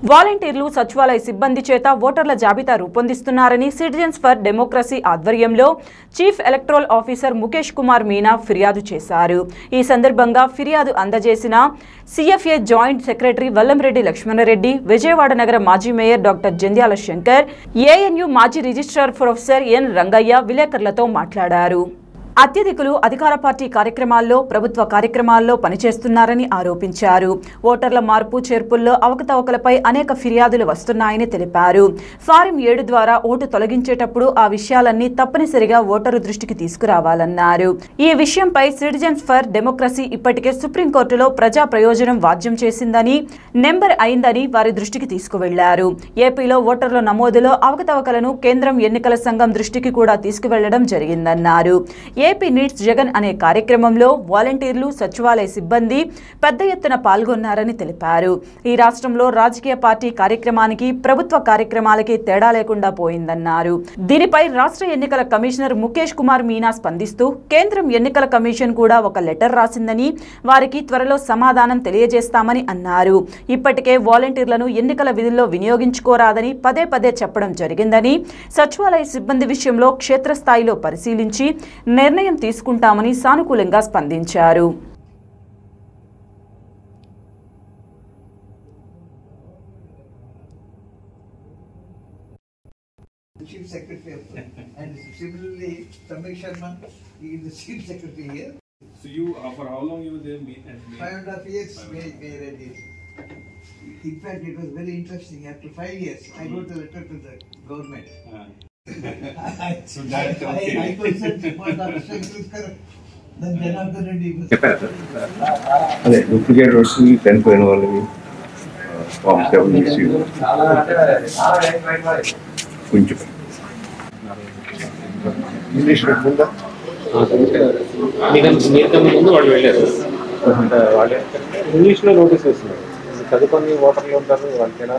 వాలంటీర్లు సచివాలయ సిబ్బంది చేత ఓటర్ల జాబితా రూపొందిస్తున్నారని సిటిజన్స్ ఫర్ డెమోక్రసీ ఆధ్వర్యంలో chief electoral officer Mukesh Kumar Meena ఫిర్యాదు చేశారు ఈ సందర్భంగా ఫిర్యాదు అందజేసిన CFA joint secretary Vallamreddy Lakshmanareddy Vijayawada నగర మాజీ mayor doctor Jandhyala Shankar ANU మాజీ రిజిస్ట్రార్ ప్రొఫెసర్ ఎన్ రంగయ్య విలేకరులతో మాట్లాడారు అత్యధికులు అధికార పార్టీ కార్యక్రమాల్లో ప్రభుత్వ కార్యక్రమాల్లో పనిచేస్తున్నారని ఆరోపించారు ఓటర్ల మార్పు చేర్పుల్లో అవకతవకలపై అనేక ఫిర్యాదులు వస్తున్నాయని తెలిపారు ఫారం ఏడు ద్వారా ఓటు తొలగించేటప్పుడు ఆ విషయాలన్నీ తప్పనిసరిగా ఓటరు దృష్టికి తీసుకురావాలన్నారు ఈ విషయంపై సిటిజన్స్ ఫర్ డెమోక్రసీ ఇప్పటికే సుప్రీంకోర్టులో ప్రజా ప్రయోజనం వాద్యం చేసిందని నెంబర్ అయిందని వారి దృష్టికి తీసుకువెళ్లారు ఏపీలో ఓటర్ల నమోదులో అవకతవకలను కేంద్రం ఎన్నికల సంఘం దృష్టికి కూడా తీసుకువెళ్లడం జరిగిందన్నారు ఏపీ నీడ్స్ జగన్ అనే కార్యక్రమంలో వాలంటీర్లు సచివాలయ సిబ్బంది పెద్ద ఎత్తున పాల్గొన్నారని తెలిపారు ఈ రాష్ట్రంలో రాజకీయ పార్టీ కార్యక్రమానికి ప్రభుత్వ కార్యక్రమాలకి తేడా లేకుండా పోయిందన్నారు దీనిపై రాష్ట్ర ఎన్నికల కమిషనర్ ముఖేష్ కుమార్ మీనా స్పందిస్తూ కేంద్రం ఎన్నికల కమిషన్ కూడా ఒక లెటర్ రాసిందని వారికి త్వరలో సమాధానం తెలియజేస్తామని అన్నారు ఇప్పటికే వాలంటీర్లను ఎన్నికల విధుల్లో వినియోగించుకోరాదని పదే పదే చెప్పడం జరిగిందని సచివాలయ సిబ్బంది విషయంలో క్షేత్రస్థాయిలో పరిశీలించి నిర్ణయం తీసుకుంటామని సానుకూలంగా స్పందించారు the chief secretary of and similarly Ramesh Sharma, he is the chief secretary here. So you, uh, for how long you were there? Meet and Five and a half years, Five May, and a half. May Reddy. In fact, it was very interesting. After five years, I wrote a letter to the government. Uh, I, So that- I, okay. I questioned what Dr. Shankar, then Janardhan Reddy was. అదే duplicate రోడ్స్ చనిపోయిన వాళ్ళవి form seven issue కొంచెం English పెట్టుకుందా మీకన్నా మీకన్నా ముందు వాళ్ళు వెళ్ళారు అంటే వాళ్ళు ఏంటంటే ఇంగ్లీష్లో నోటీస్ వేస్తున్నారు చదువుకొని ఓటర్లు ఉంటారు వాళ్ళకి ఎలా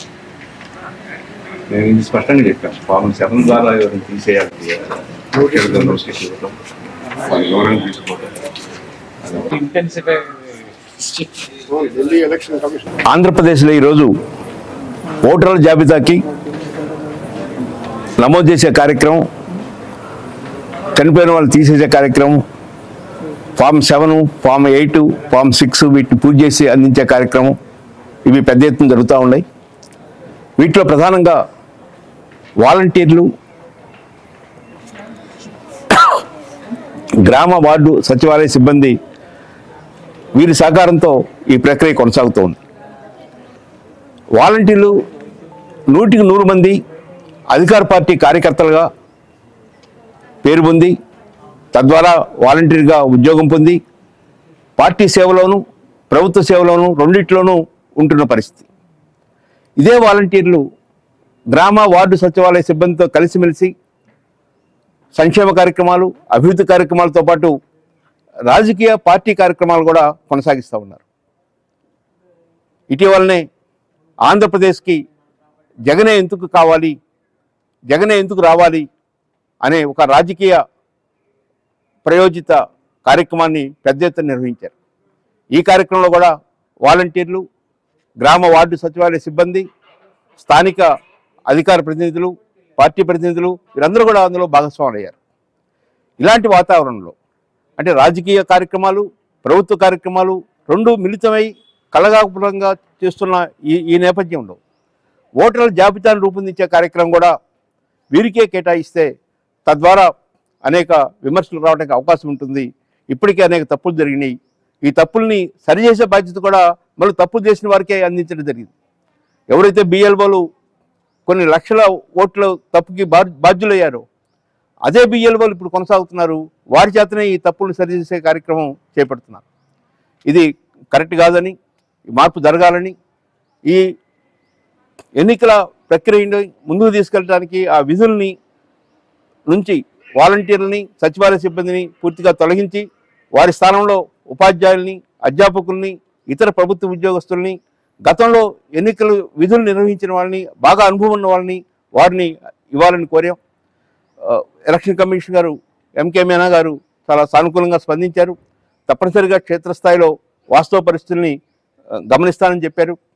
నేను ఇది స్పష్టంగా చెప్పాను ఫామ్ సెవెన్ ద్వారా ఎవరిని తీసేయాలి నోటీస్ ఇవ్వడం వాళ్ళు ఎవరైనా తీసుకోవడం ఇంటెన్సిఫై ఆంధ్రప్రదేశ్లో ఈరోజు ఓటర్ల జాబితాకి నమోదు చేసే కార్యక్రమం చనిపోయిన వాళ్ళు తీసేసే కార్యక్రమం form seven form eight form six వీటిని పూజ చేసి అందించే కార్యక్రమం ఇవి పెద్ద ఎత్తున జరుగుతూ ఉన్నాయి వీటిలో ప్రధానంగా వాలంటీర్లు గ్రామ వార్డు సచివాలయ సిబ్బంది వీరి సహకారంతో ఈ ప్రక్రియ కొనసాగుతోంది వాలంటీర్లు నూటికి నూరు మంది అధికార పార్టీ కార్యకర్తలుగా పేరు పొంది తద్వారా వాలంటీర్గా ఉద్యోగం పొంది పార్టీ సేవలోను ప్రభుత్వ సేవలోను రెండిట్లోనూ ఉంటున్న పరిస్థితి ఇదే వాలంటీర్లు గ్రామ వార్డు సచివాలయ సిబ్బందితో కలిసిమెలిసి సంక్షేమ కార్యక్రమాలు అభివృద్ధి కార్యక్రమాలతో పాటు రాజకీయ పార్టీ కార్యక్రమాలు కూడా కొనసాగిస్తూ ఉన్నారు ఇటీవలనే ఆంధ్రప్రదేశ్కి జగనే ఎందుకు కావాలి జగనే ఎందుకు రావాలి అనే ఒక రాజకీయ ప్రయోజిత కార్యక్రమాన్ని పెద్ద ఎత్తున నిర్వహించారు ఈ కార్యక్రమంలో కూడా వాలంటీర్లు గ్రామ వార్డు సచివాలయ సిబ్బంది స్థానిక అధికార ప్రతినిధులు పార్టీ ప్రతినిధులు వీరందరూ కూడా అందులో భాగస్వాములు అయ్యారు ఇలాంటి వాతావరణంలో అంటే రాజకీయ కార్యక్రమాలు ప్రభుత్వ కార్యక్రమాలు రెండు మిళితమై కలగాపురంగా చేస్తున్న ఈ ఈ నేపథ్యంలో ఓటర్ల జాబితాను రూపొందించే కార్యక్రమం కూడా వీరికే కేటాయిస్తే తద్వారా అనేక విమర్శలు రావడానికి అవకాశం ఉంటుంది ఇప్పటికే అనేక తప్పులు జరిగినాయి ఈ తప్పుల్ని సరిచేసే బాధ్యత కూడా మళ్ళీ తప్పులు చేసిన వారికే అందించడం జరిగింది ఎవరైతే బిఎల్ఓలు కొన్ని లక్షల ఓట్ల తప్పుకి బా బాధ్యులయ్యారో అదే బిఎల్ఓలు ఇప్పుడు కొనసాగుతున్నారు వారి చేతనే ఈ తప్పులు సరిచేసే కార్యక్రమం చేపడుతున్నారు ఇది కరెక్ట్ కాదని ఈ మార్పు జరగాలని ఈ ఎన్నికల ప్రక్రియని ముందుకు తీసుకెళ్ళడానికి ఆ విధుల్ని నుంచి వాలంటీర్లని సచివాలయ సిబ్బందిని పూర్తిగా తొలగించి వారి స్థానంలో ఉపాధ్యాయుల్ని అధ్యాపకుల్ని ఇతర ప్రభుత్వ ఉద్యోగస్తుల్ని గతంలో ఎన్నికలు విధులు నిర్వహించిన వాళ్ళని బాగా అనుభవం ఉన్న వాళ్ళని వారిని ఇవ్వాలని కోరాం ఆ, ఎలక్షన్ కమిషన్ గారు ఎంకే మీనా గారు చాలా సానుకూలంగా స్పందించారు తప్పనిసరిగా క్షేత్రస్థాయిలో వాస్తవ పరిస్థితుల్ని ఆ, గమనిస్తానని చెప్పారు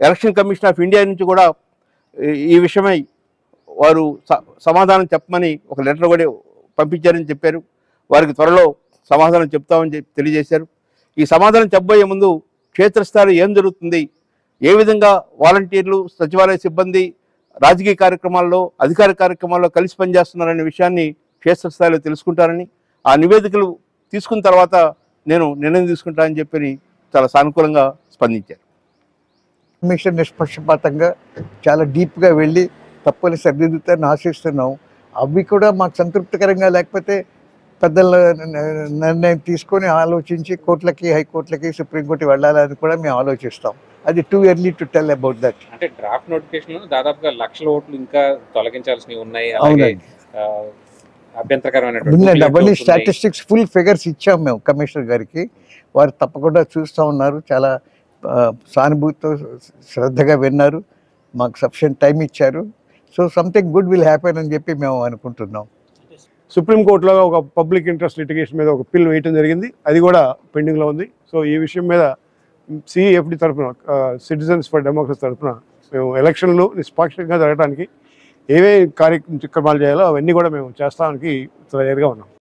ఎలక్షన్ కమిషన్ ఆఫ్ ఇండియా నుంచి కూడా ఈ- ఈ విషయమై వారు స- సమాధానం చెప్పమని ఒక లెటర్ కూడా పంపించారని చెప్పారు వారికి త్వరలో సమాధానం చెప్తామని చెప్పి తెలియజేశారు ఈ సమాధానం చెప్పబోయే ముందు క్షేత్రస్థాయిలో ఏం జరుగుతుంది ఏ విధంగా వాలంటీర్లు సచివాలయ సిబ్బంది రాజకీయ కార్యక్రమాల్లో అధికార కార్యక్రమాల్లో కలిసి పనిచేస్తున్నారనే విషయాన్ని క్షేత్రస్థాయిలో తెలుసుకుంటారని ఆ నివేదికలు తీసుకున్న తర్వాత నేను నిర్ణయం తీసుకుంటానని చెప్పి చాలా సానుకూలంగా స్పందించారు కమిషన్ నిష్పక్షపాతంగా చాలా డీప్గా వెళ్ళి తప్పుని సరిదిద్దుతారని ఆశిస్తున్నాం అవి కూడా మాకు సంతృప్తికరంగా లేకపోతే పెద్దల న- నిర్ణయం తీసుకొని ఆలోచించి కోర్టులకి హైకోర్టులకి సుప్రీంకోర్టు వెళ్ళాలని కూడా మేము ఆలోచిస్తాం అది too early to tell about that అంటే డ్రాఫ్ట్ నోటిఫికేషన్ దాదాపుగా లక్షల ఓట్లు ఇంకా తొలగించాల్సినవి ఉన్నాయి అలాగే అవునండి ఆ, అభ్యంతరకరమైనటువంటి ఉందండి duplicate అవన్నీ votes ఉన్నాయి. స్టాటిస్టిక్స్ ఫుల్ ఫిగర్స్ ఇచ్చాం మేము కమిషనర్ గారికి వారు తప్పకుండా చూస్తూ ఉన్నారు చాలా ఆ, సానుభూతితో శ్రద్ధగా విన్నారు మాకు సఫిషియంట్ టైం ఇచ్చారు so something good will happen అని చెప్పి మేము అనుకుంటున్నాం సుప్రీంకోర్టులో ఒక పబ్లిక్ ఇంట్రెస్ట్ లిటిగేషన్ మీద ఒక పిల్ వేయటం జరిగింది అది కూడా పెండింగ్లో ఉంది సో ఈ విషయం మీద సిఎఫ్డి తరఫున సిటిజన్స్ ఫర్ డెమోక్రసీ తరఫున మేము ఎలక్షన్లు నిష్పాక్షికంగా జరగడానికి ఏవే కార్యక్రమాలు చేయాలో అవన్నీ కూడా మేము చేస్తానికి తయారుగా ఉన్నాం